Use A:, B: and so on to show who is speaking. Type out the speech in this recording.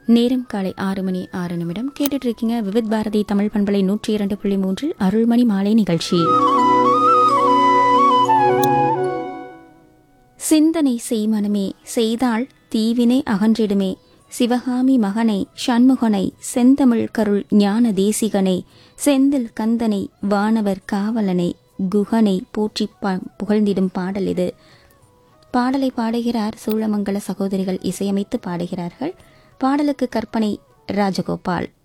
A: நேரம் காலை ஆறு மணி ஆறு நிமிடம் கேட்டுட்டு இருக்கீங்க விவித் பாரதி தமிழ் பண்பலை நூற்றி இரண்டு புள்ளி மூன்றில் அருள்மணி மாலை நிகழ்ச்சி சிந்தனை செய்மனமே செய்தால் தீவினை அகன்றிடுமே சிவகாமி மகனை சண்முகனை செந்தமிழ் கருள் ஞான தேசிகனை செந்தில் கந்தனை வானவர் காவலனை குகனை போற்றி பா- புகழ்ந்திடும் பாடல் இது பாடலை பாடுகிறார் சூழமங்கல சகோதரிகள் இசையமைத்து பாடுகிறார்கள் பாடலுக்கு கற்பனை ராஜகோபால்